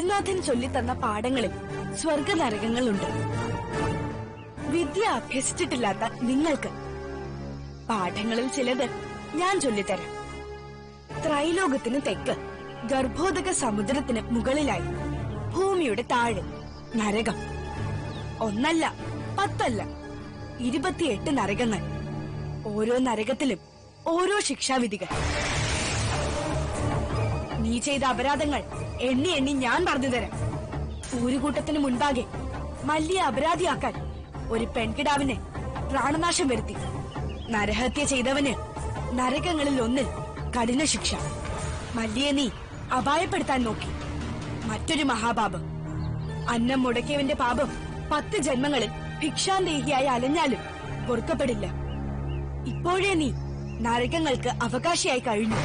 ഗുരുനാഥൻ ചൊല്ലിത്തന്ന പാഠങ്ങളിൽ സ്വർഗ നരകങ്ങളുണ്ട് വിദ്യ അഭ്യസിച്ചിട്ടില്ലാത്ത നിങ്ങൾക്ക് പാഠങ്ങളിൽ ചിലത് ഞാൻ ചൊല്ലിത്തരാം ത്രൈലോകത്തിന് തെക്ക് ഗർഭോദക സമുദ്രത്തിന് മുകളിലായി ഭൂമിയുടെ താഴെ നരകം ഒന്നല്ല പത്തല്ല ഇരുപത്തിയെട്ട് നരകങ്ങൾ ഓരോ നരകത്തിലും ഓരോ ശിക്ഷാവിധികൾ നീ ചെയ്ത അപരാധങ്ങൾ എണ്ണി എണ്ണി ഞാൻ പറഞ്ഞു തരാം ഊരുകൂട്ടത്തിന് മുൻപാകെ മല്ലിയെ അപരാധിയാക്കാൻ ഒരു പെൺകിടാവിന് പ്രാണനാശം വരുത്തി നരഹത്യ ചെയ്തവന് നരകങ്ങളിൽ ഒന്നിൽ കഠിന ശിക്ഷ മല്ലിയെ നീ അപായപ്പെടുത്താൻ നോക്കി മറ്റൊരു മഹാപാപം അന്നം മുടക്കിയവന്റെ പാപം പത്ത് ജന്മങ്ങളിൽ ഭിക്ഷാന്തേഹിയായി അലഞ്ഞാലും പൊറുക്കപ്പെടില്ല ഇപ്പോഴേ നീ നരകങ്ങൾക്ക് അവകാശിയായി കഴിഞ്ഞു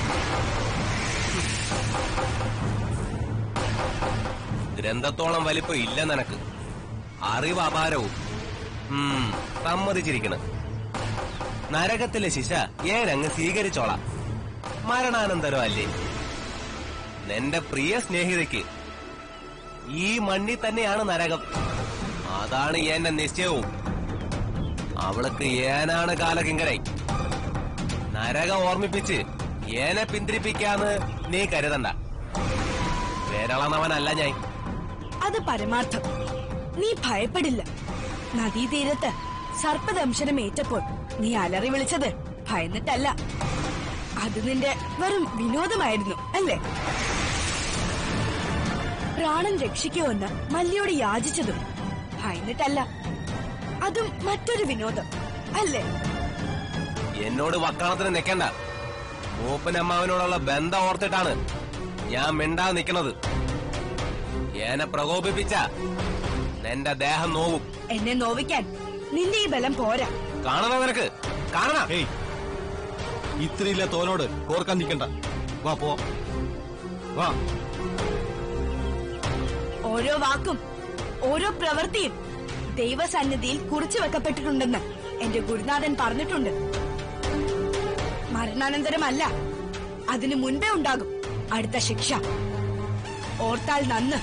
ഗ്രന്ഥത്തോളം വലിപ്പം ഇല്ല നിനക്ക് അറിവ് അപാരവും ഉം, സമ്മതിച്ചിരിക്കണം നരകത്തിലെ ശിശ ഏനങ്ങ് സ്വീകരിച്ചോളാം മരണാനന്തരം അല്ലേ നിന്റെ പ്രിയ സ്നേഹിതയ്ക്ക് ഈ മണ്ണിൽ തന്നെയാണ് നരകം അതാണ് എന്റെ നിശ്ചയവും അവൾക്ക് ഏനാണ് കാലകിങ്കരൈ നരകം ഓർമ്മിപ്പിച്ച് ഏനെ പിന്തിരിപ്പിക്കാന്ന് നീ കരുതണ്ട വിരളണവനല്ല ഞാൻ അത് പരമാർത്ഥം നീ ഭയപ്പെടില്ല നദീതീരത്ത് സർപ്പദംശനം ഏറ്റപ്പോൾ നീ അലറി വിളിച്ചത് ഭയന്നിട്ടല്ല അത് നിന്റെ വെറും വിനോദമായിരുന്നു അല്ലേ പ്രാണൻ രക്ഷിക്കുമെന്ന് മല്ലിയോട് യാചിച്ചതും ഭയന്നിട്ടല്ല അതും മറ്റൊരു വിനോദം അല്ലേ എന്നോട് വക്കാണത്തിന് നിക്കണ്ട മൂപ്പനമ്മാവനോടുള്ള ബന്ധം ഓർത്തിട്ടാണ് ഞാൻ മിണ്ടാതെ നിക്കണത് ഏനെ പ്രകോപിപ്പിച്ച നിന്റെ ദേഹം നോവും എന്നെ നോവിക്കാൻ നിന്റെ ഈ ബലം പോരാ കാണണോ നിനക്ക് കാണണ ഏയ് ഇത്രയില്ല തോനോട് കോർക്കാൻ നിൽക്കണ്ട വാ പോ വാ ഓരോ വാക്കും ഓരോ പ്രവൃത്തിയും ദൈവസന്നിധിയിൽ കുറിച്ചു വെക്കപ്പെട്ടിട്ടുണ്ടെന്ന് എന്റെ ഗുരുനാഥൻ പറഞ്ഞിട്ടുണ്ട് മരണാനന്തരമല്ല അതിനു മുൻപേ ഉണ്ടാകും അടുത്ത ശിക്ഷ ഓർത്താൽ നന്ന്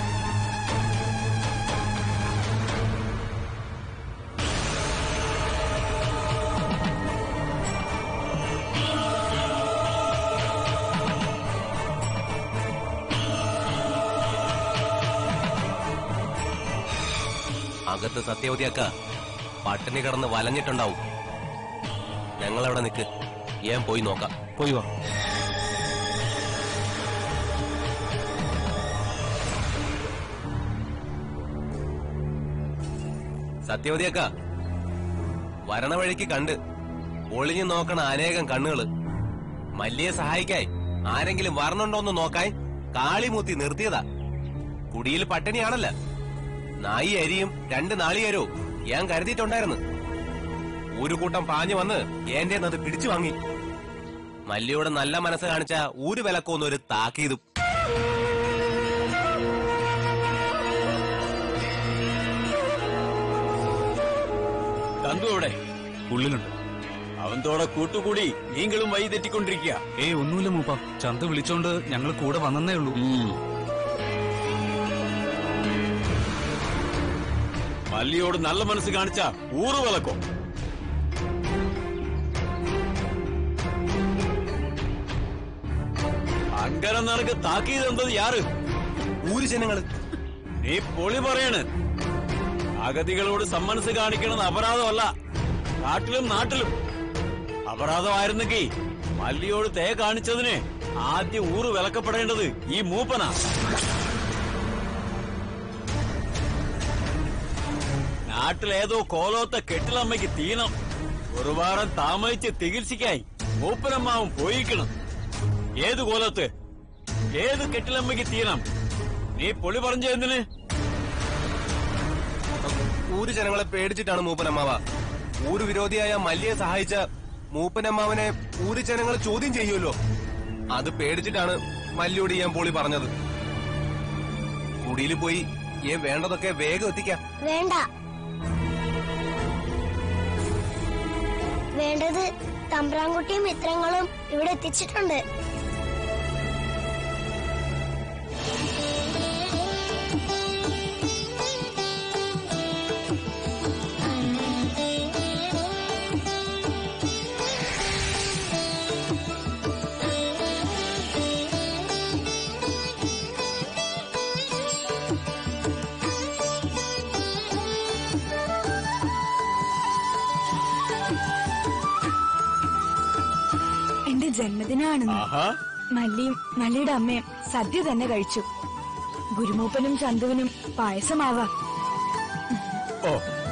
അകത്ത് സത്യവതിയക്ക പട്ടിണി കിടന്ന് വലഞ്ഞിട്ടുണ്ടാവും ഞങ്ങളവിടെ നിക്ക് ഞാൻ പോയി നോക്കാം പോയി വാ സത്യവതിയക്ക വരണ വഴിക്ക് കണ്ട് ഒളിഞ്ഞു നോക്കണ അനേകം കണ്ണുകള് മല്ലിയെ സഹായിക്കായി ആരെങ്കിലും വരണുണ്ടോന്ന് നോക്കായി കാളിമൂത്തി നിർത്തിയതാ കുടിയിൽ പട്ടിണിയാണല്ല നായി അരിയും രണ്ട് നാളികേരവും ഞാൻ കരുതിയിട്ടുണ്ടായിരുന്നു ഒരു കൂട്ടം പാഞ്ഞു വന്ന് എന്റെ അത് പിടിച്ചു വാങ്ങി മല്ലിയോട് നല്ല മനസ്സ് കാണിച്ച ഊര് വിലക്കൊന്നും ഒരു താക്കീതും തന്തു അവിടെ ഉള്ളിലുണ്ട് അവന്തോടെ കൂട്ടുകൂടി നീങ്ങളും വഴി തെറ്റിക്കൊണ്ടിരിക്കുക ഏയ് ഒന്നുമില്ല മൂപ്പ ചന്ത വിളിച്ചോണ്ട് ഞങ്ങൾ കൂടെ വന്നേ ഉള്ളൂ മല്ലിയോട് നല്ല മനസ്സ് കാണിച്ച ഊറ് വിളക്കോ അങ്ങനെ നിനക്ക് താക്കീത് എന്തത് യാറ് ഊര് ജനങ്ങള് നീ പൊളി പറയാണ് അഗതികളോട് സമ്മനസ് കാണിക്കണത് അപരാധമല്ല നാട്ടിലും നാട്ടിലും അപരാധമായിരുന്നെങ്കിൽ മല്ലിയോട് തേ കാണിച്ചതിന് ആദ്യം ഊറ് വിലക്കപ്പെടേണ്ടത് ഈ മൂപ്പനാ നാട്ടിലേതോ കോലോത്ത കെട്ടിലമ്മയ്ക്ക് തീനം ഒരു വാരം താമസിച്ച് ചികിത്സിക്കായി മൂപ്പനമ്മാവും പോയിക്കണം ഏത് കോലത്ത് ഏത് കെട്ടിലമ്മയ്ക്ക് തീനം നീ പൊളി പറഞ്ഞ എന്തിന് ഊര് ജനങ്ങളെ പേടിച്ചിട്ടാണ് മൂപ്പനമ്മാവ ഊര് വിരോധിയായ മല്ലിയെ സഹായിച്ച മൂപ്പനമ്മാവനെ ഊര് ജനങ്ങൾ ചോദ്യം ചെയ്യുമല്ലോ അത് പേടിച്ചിട്ടാണ് മല്ലിയോട് ഞാൻ പോളി പറഞ്ഞത് കുടിയിൽ പോയി ഏൻ വേണ്ടതൊക്കെ വേഗം എത്തിക്കാം വേണ്ട വേണ്ടത് തമ്പ്രാൻകുട്ടിയും മിത്രങ്ങളും ഇവിടെ എത്തിച്ചിട്ടുണ്ട് ജന്മദിനാണെന്ന് ആഹാ മല്ലിയും മല്ലിയുടെ അമ്മയും സദ്യ തന്നെ കഴിച്ചു ഗുരുമൂപ്പനും ചന്തുവിനും പായസമാവാ ഓ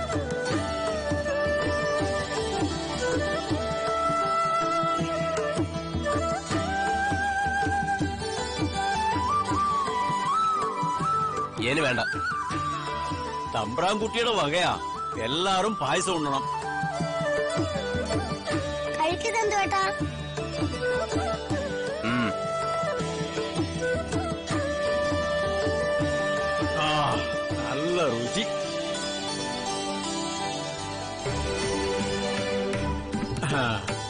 ഏന് വേണ്ട തമ്പ്രാൻകുട്ടിയുടെ വകയാ എല്ലാരും പായസം ഉണ്ണണം കഴിക്കതെന്തു ഏട്ടാ ഉം. ആ നല്ല രുചി ആ.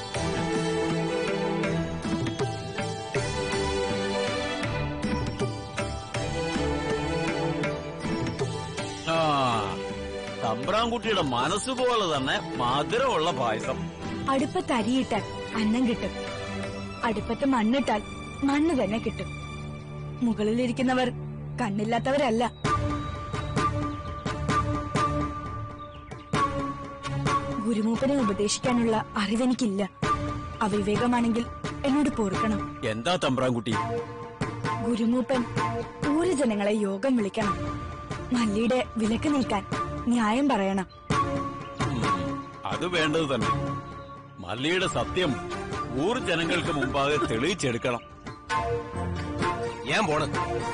ആ തമ്പ്രാൻകുട്ടിയുടെ മനസ്സുപോലെ തന്നെ മധുരമുള്ള പായസം അടുപ്പത്ത് അരിയിട്ടാൽ അന്നം കിട്ടും അടുപ്പത്ത് മണ്ണിട്ടാൽ മണ്ണ് തന്നെ കിട്ടും മുകളിലിരിക്കുന്നവർ കണ്ണില്ലാത്തവരല്ല ഗുരുമൂപ്പനെ ഉപദേശിക്കാനുള്ള അറിവെനിക്കില്ല അവിവേകമാണെങ്കിൽ എന്നോട് പൊറുക്കണം എന്താ തമ്പ്രാൻകുട്ടി ഗുരുമൂപ്പൻ ഊര് ജനങ്ങളെ യോഗം വിളിക്കണം മല്ലിയുടെ വിലക്ക് നീക്കാൻ ന്യായം പറയണം അത് വേണ്ടത് തന്നെ മല്ലിയുടെ സത്യം ഊർ ജനങ്ങൾക്ക് മുമ്പാകെ തെളിയിച്ചെടുക്കണം ഞാൻ പോണ്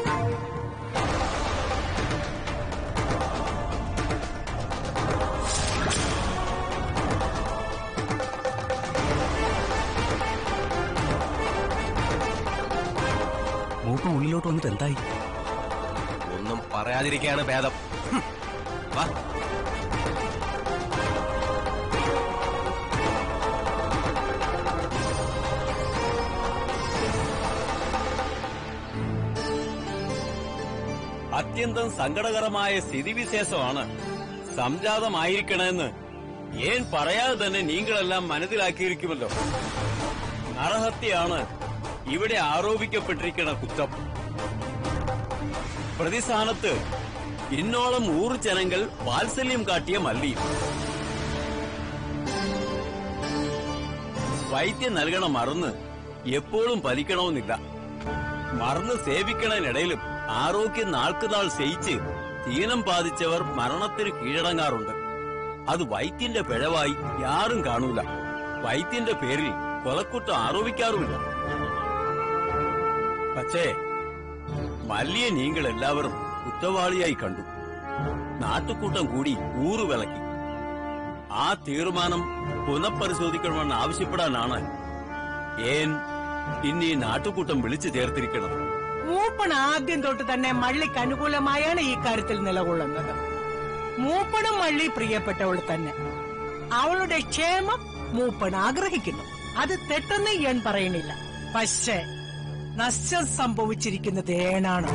മൂപ്പ ഉള്ളിലോട്ട് വന്നിട്ട് എന്തായി ഒന്നും പറയാതിരിക്കാണ് ഭേദം ഹും. വാ അത്യന്തം സങ്കടകരമായ സ്ഥിതിവിശേഷമാണ് സംജാതമായിരിക്കണമെന്ന് ഏൻ പറയാതെ തന്നെ നീങ്ങളെല്ലാം മനസ്സിലാക്കിയിരിക്കുമല്ലോ നരഹത്യയാണ് ഇവിടെ ആരോപിക്കപ്പെട്ടിരിക്കുന്ന കുറ്റം പ്രതിസ്ഥാനത്ത് ഇന്നോളം ഊറ് ജനങ്ങൾ വാത്സല്യം കാട്ടിയ മല്ലി വൈദ്യം നൽകണ മറന്ന് എപ്പോഴും ഫലിക്കണമെന്നില്ല മറന്ന് സേവിക്കണതിനിടയിലും ആരോഗ്യം നാൾക്കുനാൾ ക്ഷയിച്ച് ദീനം ബാധിച്ചവർ മരണത്തിന് കീഴടങ്ങാറുണ്ട് അത് വൈദ്യന്റെ പിഴവായി യാരും കാണൂല വൈദ്യന്റെ പേരിൽ കൊലക്കുറ്റം ആരോപിക്കാറുമില്ല പക്ഷേ മല്ലിയെ നിങ്ങൾ എല്ലാവരും കുറ്റവാളിയായി കണ്ടു നാട്ടുകൂട്ടം കൂടി ഊറു വിളക്കി ആ തീരുമാനം പുനഃപരിശോധിക്കണമെന്ന് ആവശ്യപ്പെടാനാണ് ഏൻ ഇന്ന് ഈ നാട്ടുകൂട്ടം വിളിച്ചു ചേർത്തിരിക്കുന്നത് മൂപ്പൺ ആദ്യം തൊട്ട് തന്നെ മള്ളിക്ക് അനുകൂലമായാണ് ഈ കാര്യത്തിൽ നിലകൊള്ളുന്നത് മൂപ്പണും മള്ളി പ്രിയപ്പെട്ടവൾ തന്നെ അവളുടെ ക്ഷേമം മൂപ്പൺ ആഗ്രഹിക്കുന്നു അത് തെറ്റെന്ന് ഞാൻ പറയണില്ല പക്ഷേ നഷ്ടം സംഭവിച്ചിരിക്കുന്നത് ഏനാണ്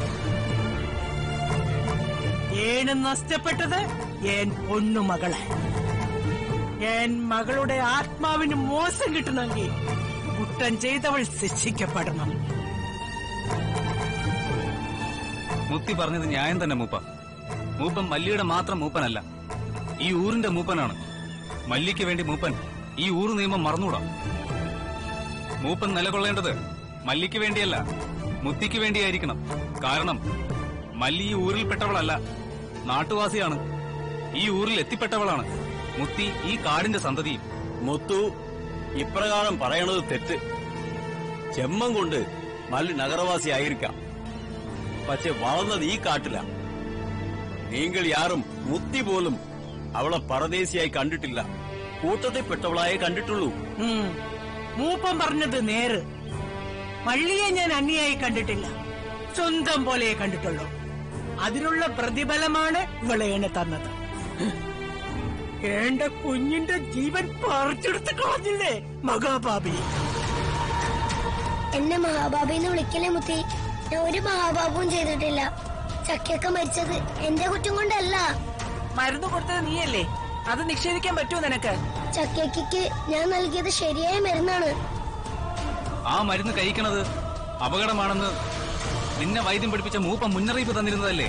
ഏണ് നഷ്ടപ്പെട്ടത് ഏൻ പൊന്നുമകളെ ഏൻ മകളുടെ ആത്മാവിന് മോശം കിട്ടണമെങ്കിൽ കുറ്റം ചെയ്തവൾ ശിക്ഷിക്കപ്പെടണം മുത്തി പറഞ്ഞത് ന്യായം തന്നെ മൂപ്പ മൂപ്പൻ മല്ലിയുടെ മാത്രം മൂപ്പനല്ല ഈ ഊരിന്റെ മൂപ്പനാണ് മല്ലിക്ക് വേണ്ടി മൂപ്പൻ ഈ ഊറ് നിയമം മറന്നൂടാ മൂപ്പൻ നിലകൊള്ളേണ്ടത് മല്ലിക്ക് വേണ്ടിയല്ല മുത്തിക്ക് വേണ്ടിയായിരിക്കണം കാരണം മല്ലി ഈ ഊരിൽപ്പെട്ടവളല്ല നാട്ടുവാസിയാണ് ഈ ഊരിൽ എത്തിപ്പെട്ടവളാണ് മുത്തി ഈ കാടിന്റെ സന്തതിയും മുത്തു ഇപ്രകാരം പറയണത് തെറ്റ് ചെമ്മം കൊണ്ട് മല്ലി നഗരവാസി ആയിരിക്കാം പക്ഷെ വളർന്നത് ഈ കാട്ടില നിങ്ങൾ യാറും മുത്തി പോലും അവളെ പരദേശിയായി കണ്ടിട്ടില്ല കൂട്ടത്തിൽപ്പെട്ടവളായേ കണ്ടിട്ടുള്ളൂ ഉം. മൂപ്പൻ പറഞ്ഞത് നേര് മള്ളിയെ ഞാൻ അന്യായി കണ്ടിട്ടില്ല സ്വന്തം പോലെ കണ്ടിട്ടുള്ളൂ അതിനുള്ള പ്രതിഫലമാണ് ഇവളേണ് തന്നത് എന്റെ കുഞ്ഞിന്റെ ജീവൻ പറിച്ചെടുത്ത് കളഞ്ഞില്ലേ മഹാപാപി എന്നെ മഹാബാബി എന്ന് വിളിക്കലേ മുത്തി ഞാൻ ഒരു മഹാബാബുവും ചെയ്തിട്ടില്ല ചക്കയൊക്കെ മരിച്ചത് എന്റെ കുറ്റം കൊണ്ടല്ല മരുന്ന് കൊടുത്തത് നീയല്ലേ അത് നിഷേധിക്കാൻ പറ്റുമോ നിനക്ക് ചക്കയ്ക്ക് ഞാൻ നൽകിയത് ശരിയായ മരുന്നാണ് ആ മരുന്ന് കഴിക്കണത് അപകടമാണെന്ന് നിന്നെ വൈദ്യം പഠിപ്പിച്ച മൂപ്പ മുന്നറിയിപ്പ് തന്നിരുന്നതല്ലേ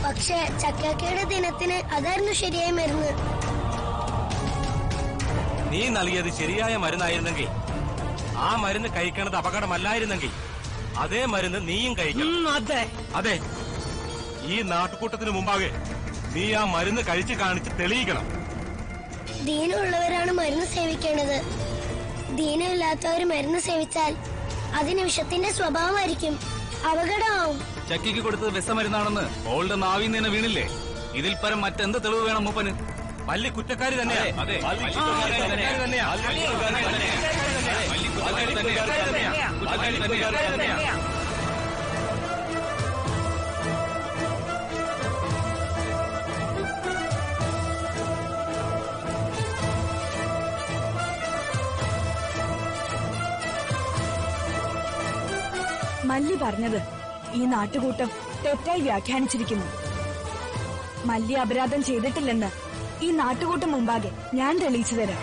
പക്ഷെ ചക്കയുടെ ദിനത്തിന് അതായിരുന്നു ശരിയായ മരുന്ന് നീ നൽകിയത് ശരിയായ മരുന്നായിരുന്നെങ്കിൽ ആ മരുന്ന് കഴിക്കണത് അപകടമല്ലായിരുന്നെങ്കിൽ അതേ മരുന്ന് നീയും കഴിക്കണം ഉം, അതെ അതെ ഈ നാട്ടുകൂട്ടത്തിന് മുമ്പാകെ നീ ആ മരുന്ന് കഴിച്ചു കാണിച്ച് തെളിയിക്കണം ദീനമുള്ളവരാണ് മരുന്ന് സേവിക്കേണ്ടത് ദീനമില്ലാത്തവർ മരുന്ന് സേവിച്ചാൽ അതിന് വിഷത്തിന്റെ സ്വഭാവമായിരിക്കും അപകടമാവും ചക്കിക്ക് കൊടുത്തത് വിസമരുന്നാണെന്ന് ഓളുടെ നാവിൽ നിന്ന് വീണില്ലേ ഇതിൽ പരം മറ്റെന്ത് തെളിവ് വേണം മൂപ്പന് മല്ലി കുറ്റക്കാരി തന്നെയാ അതെ മല്ലി കുറ്റക്കാരി തന്നെയാ. മല്ലി കുറ്റക്കാരി തന്നെയാ. മല്ലി കുറ്റക്കാരി തന്നെയാ. കുറ്റക്കാരി തന്നെയാ. മല്ലി പറഞ്ഞത് ഈ നാട്ടുകൂട്ടം തെറ്റായി വ്യാഖ്യാനിച്ചിരിക്കുന്നു മല്ലി അപരാധം ചെയ്തിട്ടില്ലെന്ന് ഈ നാട്ടുകൂട്ടം മുമ്പാകെ ഞാൻ തെളിയിച്ചു തരാം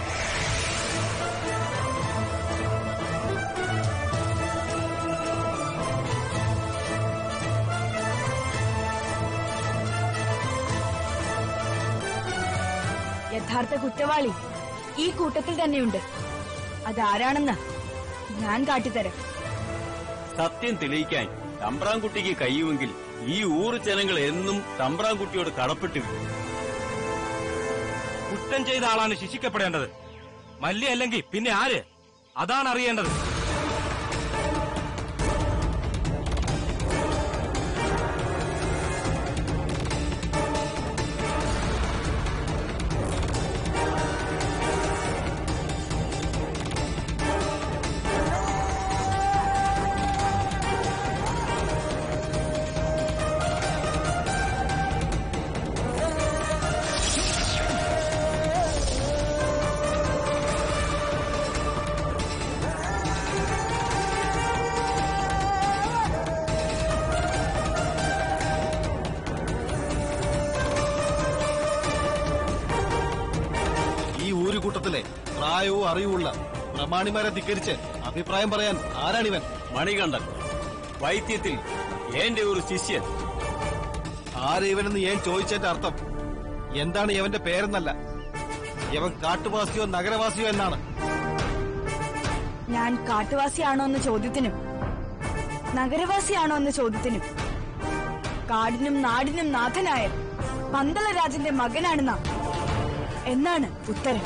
യഥാർത്ഥ കുറ്റവാളി ഈ കൂട്ടത്തിൽ തന്നെയുണ്ട് അതാരാണെന്ന് ഞാൻ കാട്ടിത്തരാം സത്യം തെളിയിക്കാൻ തമ്പ്രാൻകുട്ടിക്ക് കഴിയുമെങ്കിൽ ഈ ഊറ് ജനങ്ങൾ എന്നും തമ്പ്രാൻകുട്ടിയോട് കടപ്പെട്ടിരിക്കും കുറ്റം ചെയ്ത ആളാണ് ശിക്ഷിക്കപ്പെടേണ്ടത് മല്ലി അല്ലെങ്കിൽ പിന്നെ ആര് അതാണ് അറിയേണ്ടത് ഈ ഊരുകൂട്ടത്തിലെ പ്രായവും അറിവുള്ള പ്രമാണിമാരെ ധിക്കരിച്ച് അഭിപ്രായം പറയാൻ ആരാണിവൻ മണികണ്ഠൻ വൈദ്യത്തിൽ എന്റെ ഒരു ശിഷ്യൻ ആര് ഇവനെന്ന് ഞാൻ ചോദിച്ചതിന്റെ അർത്ഥം എന്താണ് ഇവന്റെ പേരെന്നല്ല ഇവൻ കാട്ടുവാസിയോ നഗരവാസിയോ എന്നാണ് ഞാൻ കാട്ടുവാസിയാണോ എന്ന ചോദ്യത്തിനും നഗരവാസിയാണോ എന്ന ചോദ്യത്തിനും കാടിനും നാടിനും നാഥനായ പന്തളരാജന്റെ മകനാണ് നാം എന്നാണ് ഉത്തരം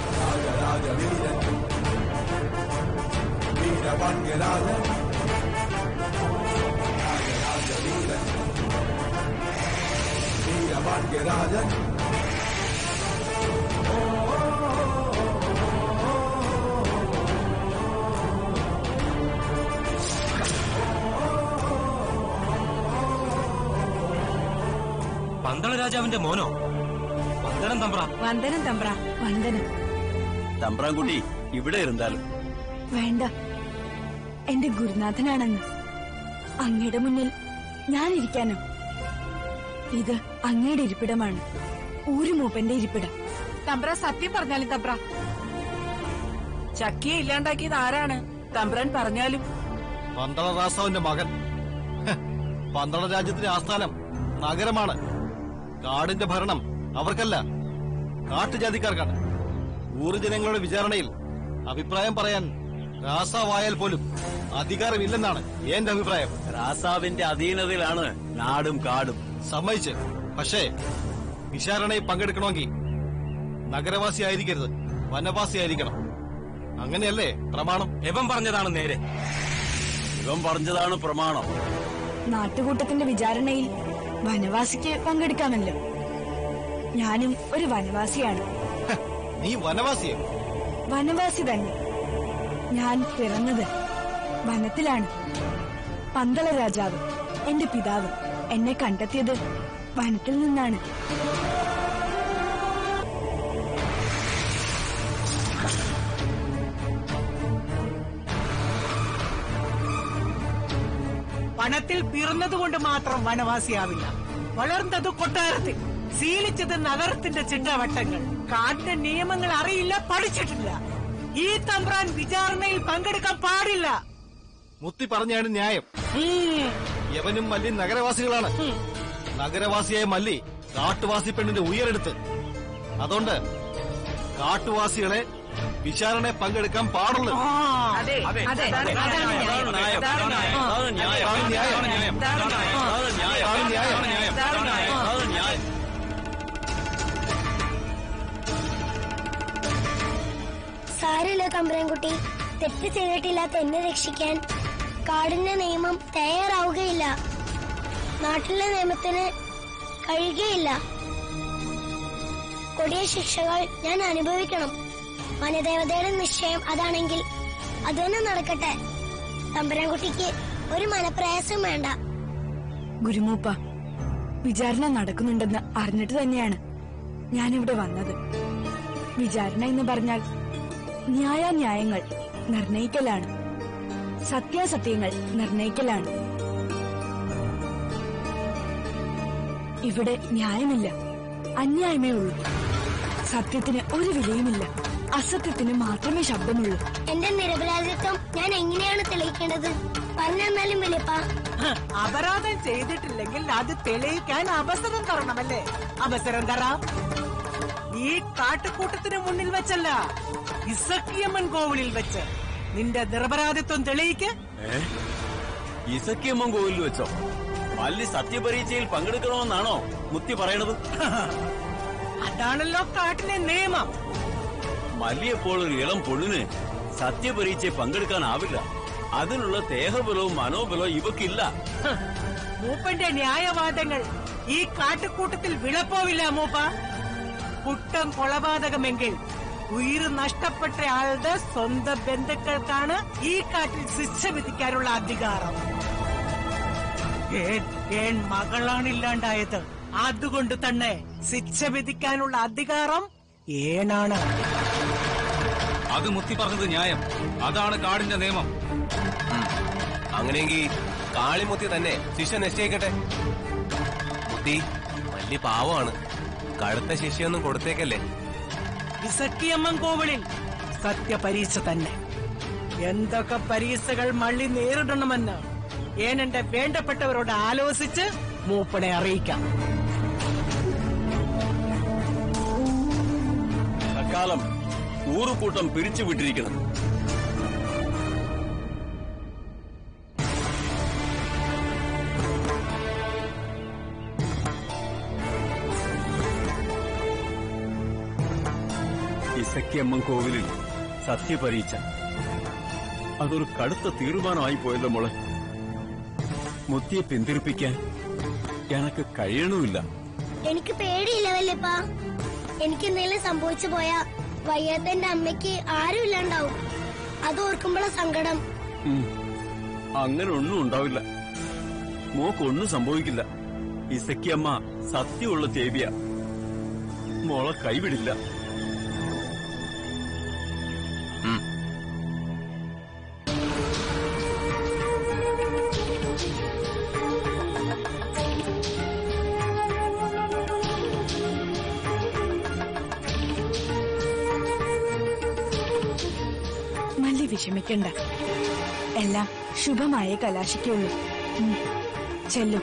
പന്തള രാജാവിന്റെ മോനോ പന്തളം തമ്പ്ര വന്ദനം തമ്പ്ര വന്ദനം തമ്പ്രാൻകുട്ടി ഇവിടെ ഇരുന്നാലും വേണ്ട എന്റെ ഗുരുനാഥനാണെന്ന് അങ്ങയുടെ മുന്നിൽ ഞാൻ ഇരിക്കാനോ ഇത് അങ്ങയുടെ ഇരിപ്പിടമാണ് ഊരുമൂപ്പന്റെ ഇരിപ്പിടം തമ്പ്ര സത്യം പറഞ്ഞാലും തമ്പ്ര ചക്കിയെ ഇല്ലാണ്ടാക്കിയത് ആരാണ് തമ്പ്രാൻ പറഞ്ഞാലും പന്തള രാസാവിന്റെ മകൻ ഹ്, പന്തള രാജ്യത്തിന്റെ ആസ്ഥാനം നഗരമാണ് കാടിന്റെ ഭരണം അവർക്കല്ല കാട്ടുജാതിക്കാർക്കാണ് ഊറ് ജനങ്ങളുടെ വിചാരണയിൽ അഭിപ്രായം പറയാൻ രാസാവായാൽ പോലും അധികാരമില്ലെന്നാണ് എന്റെ അഭിപ്രായം രാസാവിന്റെ അധീനതയിലാണ് നാടും കാടും സമ്മതിച്ച് പക്ഷേ വിചാരണയിൽ പങ്കെടുക്കണമെങ്കിൽ നഗരവാസി ആയിരിക്കരുത് വനവാസി ആയിരിക്കണം അങ്ങനെയല്ലേ പ്രമാണം എവൻ പറഞ്ഞതാണ് നേരെ ഇവൻ പറഞ്ഞതാണ് പ്രമാണം നാട്ടുകൂട്ടത്തിന്റെ വിചാരണയിൽ വനവാസിക്ക് പങ്കെടുക്കാമല്ലോ ഞാനും ഒരു വനവാസിയാണ് ഹ്, നീ വനവാസിയോ വനവാസി തന്നെ ഞാൻ പിറന്നത് വനത്തിലാണ് പന്തള രാജാവ് എന്റെ പിതാവ് എന്നെ കണ്ടെത്തിയത് വനത്തിൽ നിന്നാണ് വനത്തിൽ പിറന്നതുകൊണ്ട് മാത്രം വനവാസിയാവില്ല വളർന്നത് കൊട്ടാരത്തിൽ ശീലിച്ചത് നഗരത്തിന്റെ ചിട്ടവട്ടങ്ങൾ കാടിന്റെ നിയമങ്ങൾ അറിയില്ല പഠിച്ചിട്ടില്ല ഈ തമ്പ്രാൻ വിചാരണയിൽ പങ്കെടുക്കാൻ പാടില്ല മുത്തി പറഞ്ഞാണ് ന്യായം ഉം. യവനും മല്ലി നഗരവാസികളാണ് നഗരവാസിയായ മല്ലി കാട്ടുവാസി പെണ്ണിന്റെ ഉയരെടുത്ത് അതുകൊണ്ട് കാട്ടുവാസികളെ വിചാരണ പങ്കെടുക്കാൻ പാടുള്ളൂ അതെ അതെ അതെ അതാണ് ന്യായം. ന്യായം. അതാണ് ന്യായം. അതാണ് ന്യായം. അതാണ് ന്യായം. അതാണ് ന്യായം. അതാണ് ന്യായം. അതാണ് ന്യായം. അതാണ് ന്യായം. അതാണ് ന്യായം. അതാണ് ന്യായം. അതാണ് ന്യായം. സാരമില്ല തമ്പുരാൻകുട്ടി തെറ്റ് ചെയ്തിട്ടില്ലാത്ത എന്നെ രക്ഷിക്കാൻ കാടിന്റെ നിയമം തയ്യാറാവുകയില്ല നാട്ടിലെ നിയമത്തിന് കഴിയുകയില്ല കൊടിയ ശിക്ഷകൾ ഞാൻ അനുഭവിക്കണം വനദേവതയുടെ നിശ്ചയം അതാണെങ്കിൽ അതൊന്നും നടക്കട്ടെ തമ്പുരാൻകുട്ടിക്ക് ഒരു മനപ്രയാസം വേണ്ട ഗുരുമൂപ്പ വിചാരണ നടക്കുന്നുണ്ടെന്ന് അറിഞ്ഞിട്ട് തന്നെയാണ് ഞാനിവിടെ വന്നത് വിചാരണ എന്ന് പറഞ്ഞാൽ ന്യായാന്യായങ്ങൾ നിർണയിക്കലാണ് സത്യാസത്യങ്ങൾ നിർണയിക്കലാണ് ഇവിടെ ന്യായമില്ല അന്യായമേ ഉള്ളൂ സത്യത്തിന് ഒരു വിലയുമില്ല അസത്യത്തിന് മാത്രമേ ശബ്ദമുള്ളൂ എന്റെ നിരപരാധിത്വം ഞാൻ എങ്ങനെയാണ് തെളിയിക്കേണ്ടത് പറഞ്ഞെന്നാലും വലിയപ്പാ ഹ, അപരാധം ചെയ്തിട്ടില്ലെങ്കിൽ അത് തെളിയിക്കാൻ അവസരം തരണമല്ലേ അവസരം തരാം ഈ കാട്ടുകൂട്ടത്തിന് മുന്നിൽ വെച്ചല്ല ഇസക്കിയമ്മൻ കോവിലിൽ വെച്ച് നിന്റെ നിരപരാധിത്വം തെളിയിക്ക് ഏ? ഇസക്കിയമ്മൻ കോവിലിൽ വെച്ചോ മല്ലി സത്യപരീക്ഷയിൽ പങ്കെടുക്കണമെന്നാണോ മുത്തി പറയണത് അതാണല്ലോ കാട്ടിലെ നിയമം മല്ലിയെപ്പോൾ ഒരു ഇളം പൊണ്ണിന് സത്യപരീക്ഷയിൽ പങ്കെടുക്കാനാവില്ല അതിനുള്ള ദേഹബലവും മനോബലവും ഇവക്കില്ല ഹ, മൂപ്പന്റെ ന്യായവാദങ്ങൾ ഈ കാട്ടുകൂട്ടത്തിൽ വിളപ്പോവില്ല മൂപ്പ കുറ്റം കൊലപാതകമെങ്കിൽ ഉയിര് നഷ്ടപ്പെട്ട ആളുടെ സ്വന്തം ബന്ധുക്കൾക്കാണ് ഈ കാട്ടിൽ ശിക്ഷ വിധിക്കാനുള്ള അധികാരം ഏൻ- ഏൻ മകളാണില്ലാണ്ടായത് അതുകൊണ്ട് തന്നെ ശിക്ഷ വിധിക്കാനുള്ള അധികാരം ഏനാണ് അത് മുത്തി പറഞ്ഞത് ന്യായം അതാണ് കാടിന്റെ നിയമം അങ്ങനെയെങ്കിൽ കാളിമുത്തി തന്നെ ശിക്ഷ നിശ്ചയിക്കട്ടെ മുത്തി വലിയ പാവമാണ് കടുത്ത ശിക്ഷയൊന്നും കൊടുത്തേക്കല്ലേ ഇസക്കിയമ്മൻ കോവിലിൽ സത്യപരീക്ഷ തന്നെ എന്തൊക്കെ പരീക്ഷകൾ മള്ളി നേരിടണമെന്ന് ഏനെന്റെ വേണ്ടപ്പെട്ടവരോട് ആലോചിച്ച് മൂപ്പനെ അറിയിക്കാം തൽക്കാലം ഊറുകൂട്ടം പിരിച്ചുവിട്ടിരിക്കണം ഇസക്കിയമ്മൻ കോവിലിൽ സത്യപരീക്ഷ അതൊരു കടുത്ത തീരുമാനമായി പോയല്ലോ മോളെ മുത്തിയെ പിന്തിരിപ്പിക്കാൻ എനക്ക് കഴിയണമില്ല എനിക്ക് പേടിയില്ല വല്യപ്പാ എനിക്ക് എന്തെങ്കിലും സംഭവിച്ചു പോയാ വയ്യാത്ത എന്റെ അമ്മയ്ക്ക് ആരും ഇല്ലാണ്ടാവും അത് ഓർക്കുമ്പോഴാ സങ്കടം ഉം. അങ്ങനെ ഒന്നും ഉണ്ടാവില്ല മോക്കൊന്നും സംഭവിക്കില്ല ഇസക്കിയമ്മ സത്യമുള്ള ദേവിയ മോളെ കൈവിടില്ല ഉം. മല്ലി വിഷമിക്കണ്ട എല്ലാം ശുഭമായ കലാശിക്കുള്ളൂ ഉം. ചെല്ലു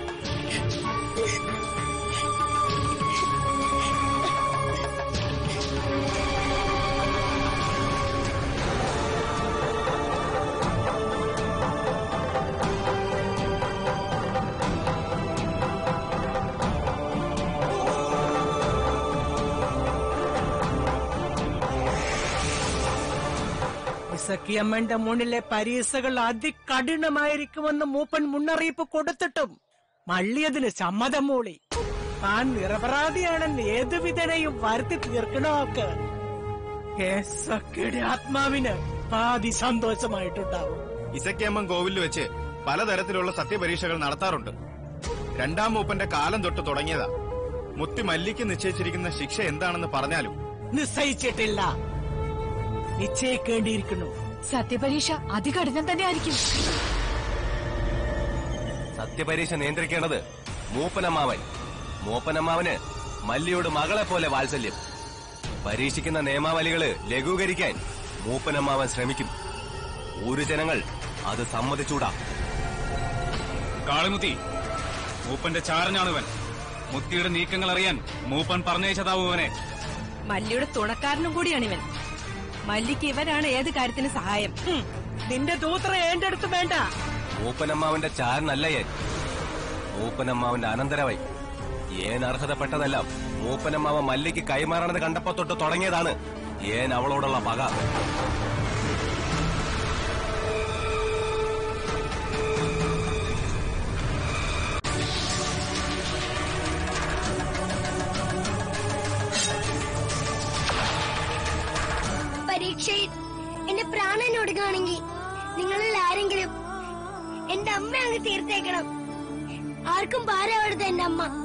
ഇസക്കിയമ്മന്റെ മുന്നിലെ പരീക്ഷകൾ അതികഠിനമായിരിക്കുമെന്ന് മൂപ്പൻ മുന്നറിയിപ്പ് കൊടുത്തിട്ടും മള്ളിയതിന് സമ്മതം മൂളി താൻ നിരപരാധിയാണെന്ന് ഏതു വിധനയും വരുത്തി തീർക്കണമൊക്കെ സഖിയുടെ ആത്മാവിന് പാതി സന്തോഷമായിട്ടുണ്ടാവും ഇസക്കേമ്മൻ കോവിലിൽ വെച്ച് പലതരത്തിലുള്ള സത്യപരീക്ഷകൾ നടത്താറുണ്ട് രണ്ടാം മൂപ്പന്റെ കാലം തൊട്ട് തുടങ്ങിയതാ മുത്തി മല്ലിക്ക് നിശ്ചയിച്ചിരിക്കുന്ന ശിക്ഷ എന്താണെന്ന് പറഞ്ഞാലും നിശ്ചയിച്ചിട്ടില്ല നിശ്ചയിക്കേണ്ടിയിരിക്കുന്നു സത്യപരീക്ഷ അതികഠിനം തന്നെ ആയിരിക്കും സത്യപരീക്ഷ നിയന്ത്രിക്കേണ്ടത് മൂപ്പനമ്മാവൻ മൂപ്പനമ്മാവന് മല്ലിയോട് മകളെ പോലെ വാത്സല്യം പരീക്ഷിക്കുന്ന നിയമാവലികള് ലഘൂകരിക്കാൻ മൂപ്പനമ്മാവൻ ശ്രമിക്കും ഊരു ജനങ്ങൾ അത് സമ്മതിച്ചൂടാ കാളിമുത്തി മൂപ്പന്റെ ചാരനാണിവൻ മുത്തിയുടെ നീക്കങ്ങൾ അറിയാൻ മൂപ്പൻ പറഞ്ഞയച്ചതാവും ഇവനെ മല്ലിയുടെ തുണക്കാരനും കൂടിയാണ് ഇവൻ മല്ലിക്ക് ഇവരാണ് ഏത് കാര്യത്തിന് സഹായം ഹും, നിന്റെ ദൂത്ര എന്റെ അടുത്ത് വേണ്ട മൂപ്പനമ്മാവന്റെ ചാരനല്ല ഏൻ മൂപ്പനമ്മാവന്റെ അനന്തരവൈ ഏൻ അർഹതപ്പെട്ടതെല്ലാം മൂപ്പനമ്മാവ മല്ലിക്ക് കൈമാറണത് കണ്ടപ്പോ തൊട്ട് തുടങ്ങിയതാണ് ഏൻ അവളോടുള്ള പക പരീക്ഷയിൽ എന്റെ പ്രാണൻ ഒടുങ്ങുകയാണെങ്കിൽ നിങ്ങളിൽ ആരെങ്കിലും എന്റെ അമ്മ അങ്ങ് തീർത്തേക്കണം ആർക്കും ഭാരമാവരുത് എന്റെ അമ്മ